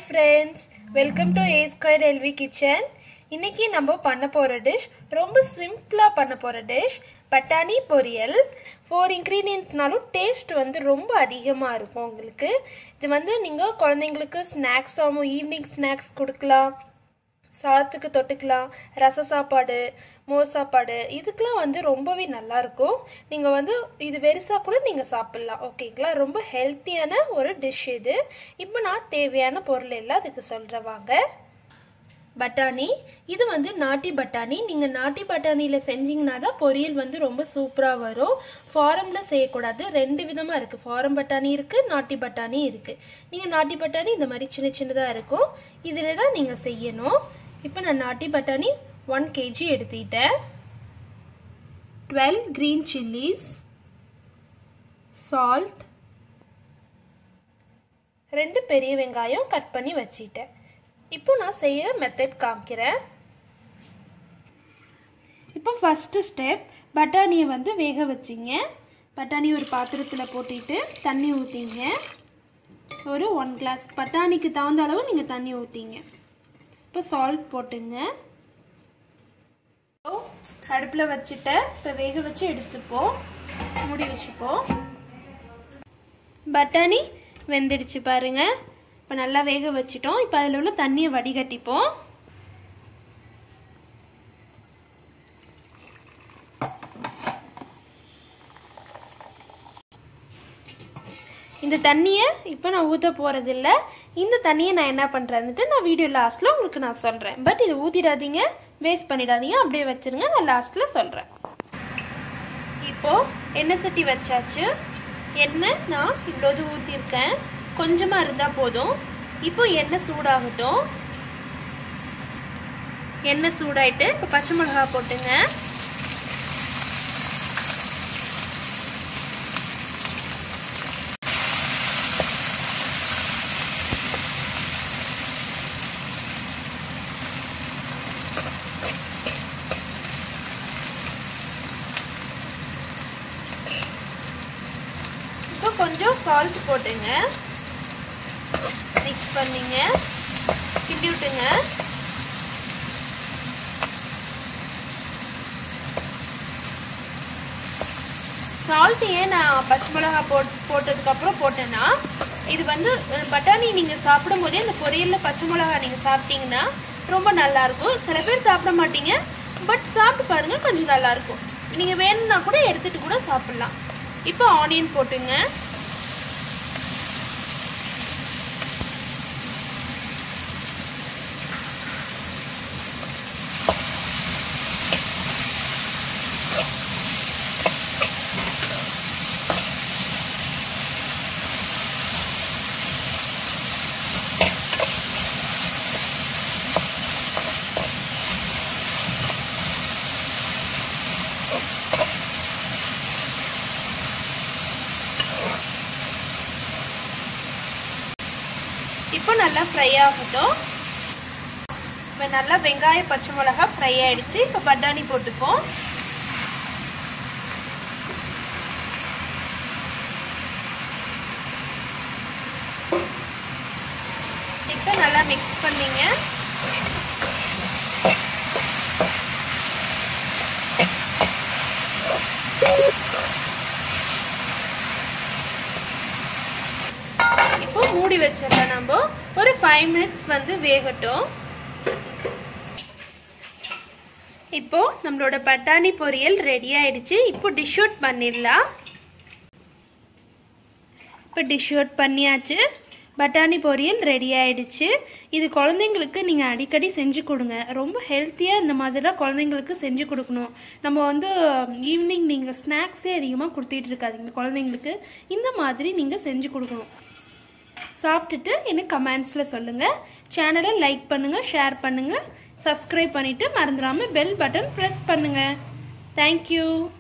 friends welcome to A square LV kitchen இன்னைக்கு நம்ம பண்ண போகிற டிஷ் ரொம்ப சிம்பிளாக பண்ண போகிற டிஷ் பட்டாணி பொரியல் ஃபோர் இன்க்ரீடியன்ட்ஸ்னாலும் டேஸ்ட் வந்து ரொம்ப அதிகமாக இருக்கும் உங்களுக்கு இது வந்து நீங்கள் குழந்தைங்களுக்கு ஸ்நாக்ஸாகவும் ஈவினிங் ஸ்நாக்ஸ் கொடுக்கலாம் சாதத்துக்கு தொட்டுக்கலாம் ரச சாப்பாடு மோர் சாப்பாடு இதுக்கெலாம் வந்து ரொம்பவே நல்லாயிருக்கும் நீங்கள் வந்து இது வெறுசாக கூட நீங்கள் சாப்பிட்லாம் ஓகேங்களா ரொம்ப ஹெல்த்தியான ஒரு டிஷ் இது இப்போ நான் தேவையான பொருள் எல்லாம் அதுக்கு சொல்கிறேன் வாங்க பட்டாணி இது வந்து நாட்டி பட்டாணி நீங்கள் நாட்டி பட்டாணியில் செஞ்சீங்கன்னா தான் பொரியல் வந்து ரொம்ப சூப்பராக வரும் ஃபாரமில் செய்யக்கூடாது ரெண்டு விதமாக இருக்குது ஃபாரம் பட்டாணி இருக்குது நாட்டி பட்டாணி இருக்குது நீங்கள் நாட்டி பட்டாணி இந்த மாதிரி சின்ன சின்னதாக இருக்கும் இதில் தான் நீங்கள் செய்யணும் இப்போ நான் நாட்டி பட்டாணி ஒன் கேஜி எடுத்துக்கிட்டேன் டுவெல் க்ரீன் சில்லிஸ் சால்ட் ரெண்டு பெரிய வெங்காயம் கட் பண்ணி வச்சிட்டேன் இப்போ நான் செய்கிற மெத்தட் காமிக்கிறேன் இப்போ ஃபஸ்ட்டு ஸ்டெப் பட்டாணியை வந்து வேக வச்சிங்க பட்டாணி ஒரு பாத்திரத்தில் போட்டுட்டு தண்ணி ஊற்றிங்க ஒரு ஒன் கிளாஸ் பட்டாணிக்கு தகுந்த அளவு நீங்கள் தண்ணி ஊற்றிங்க இப்போ சால்ட் போட்டுங்க அடுப்பில் வச்சுட்டு இப்போ வேக வச்சு எடுத்துப்போம் மூடி வச்சுப்போம் பட்டாணி வெந்துடுச்சு பாருங்க இப்போ நல்லா வேக வச்சுட்டோம் இப்போ அதில் உள்ள தண்ணியை வடிகட்டிப்போம் இந்த தண்ணியை இப்போ நான் ஊற்ற போகிறதில்ல இந்த தண்ணியை நான் என்ன பண்ணுறேன்னுட்டு நான் வீடியோ லாஸ்ட்டில் உங்களுக்கு நான் சொல்கிறேன் பட் இது ஊற்றிடாதீங்க வேஸ்ட் பண்ணிடாதீங்க அப்படியே வச்சுருங்க நான் லாஸ்ட்டில் சொல்கிறேன் இப்போது எண்ணெய் சட்டி வச்சாச்சு எண்ணெய் நான் இவ்வளோது ஊற்றிருக்கேன் கொஞ்சமாக இருந்தால் போதும் இப்போ எண்ணெய் சூடாகட்டும் எண்ணெய் சூடாயிட்டு இப்போ பச்சை மிளகா போட்டுங்க இப்போ கொஞ்சம் சால்ட் போட்டுங்க மிக்ஸ் பண்ணிங்க கிண்டி விட்டுங்க சால்ட் ஏன் நான் பச்சை மிளகா போட் போட்டதுக்கப்புறம் போட்டேன்னா இது வந்து பட்டாணி நீங்கள் சாப்பிடும் போதே இந்த பொரியலில் பச்சை மிளகா நீங்கள் சாப்பிட்டீங்கன்னா ரொம்ப நல்லாயிருக்கும் சில பேர் சாப்பிட மாட்டீங்க பட் சாப்பிட்டு பாருங்கள் கொஞ்சம் நல்லாயிருக்கும் நீங்கள் வேணும்னா கூட எடுத்துகிட்டு கூட சாப்பிட்லாம் இப்போ ஆனியன் போட்டுங்க இப்போ நல்லா ஃப்ரை ஆகட்டும் இப்போ நல்லா வெங்காயம் பச்சை மிளகா ஃப்ரை ஆயிடுச்சு இப்போ பட்டாணி போட்டுப்போம் இப்போ நல்லா மிக்ஸ் பண்ணிங்க இப்போ மூடி வச்சிடலாம் நம்ம ஒரு ஃபைவ் மினிட்ஸ் வந்து வேகட்டும் இப்போ நம்மளோட பட்டாணி பொரியல் ரெடி ஆயிடுச்சு இப்போ டிஷ் அவுட் பண்ணிடலாம் இப்போ டிஷ் அவுட் பண்ணியாச்சு பட்டாணி பொரியல் ரெடி ஆயிடுச்சு இது குழந்தைங்களுக்கு நீங்கள் அடிக்கடி செஞ்சு கொடுங்க ரொம்ப ஹெல்த்தியாக இந்த மாதிரிலாம் குழந்தைங்களுக்கு செஞ்சு கொடுக்கணும் நம்ம வந்து ஈவினிங் நீங்கள் ஸ்நாக்ஸே அதிகமாக கொடுத்துட்டு இருக்காதீங்க குழந்தைங்களுக்கு இந்த மாதிரி நீங்கள் செஞ்சு கொடுக்கணும் சாப்பிட்டுட்டு எனக்கு கமெண்ட்ஸில் சொல்லுங்கள் சேனலை லைக் பண்ணுங்கள் ஷேர் பண்ணுங்கள் சப்ஸ்கிரைப் பண்ணிவிட்டு மறந்துடாமல் பெல் பட்டன் ப்ரெஸ் பண்ணுங்கள் தேங்க்யூ